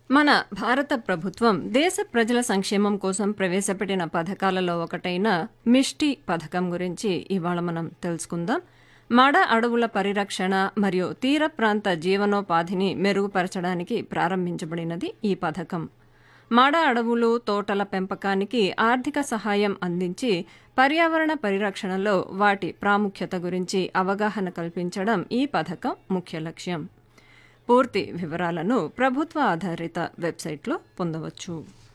మన భారత ప్రభుత్వం దేశ ప్రజల సంక్షేమం కోసం ప్రవేశపెట్టిన పథకాలలో ఒకటైన మిష్టి పథకం గురించి ఇవాళ మనం తెలుసుకుందాం మడ అడవుల పరిరక్షణ మరియు తీర ప్రాంత జీవనోపాధిని మెరుగుపరచడానికి ప్రారంభించబడినది ఈ పథకం మాడ అడవులు తోటల పెంపకానికి ఆర్థిక సహాయం అందించి పర్యావరణ పరిరక్షణలో వాటి ప్రాముఖ్యత గురించి అవగాహన కల్పించడం ఈ పథకం ముఖ్య లక్ష్యం పూర్తి వివరాలను ప్రభుత్వ ఆధారిత వెబ్సైట్లో పొందవచ్చు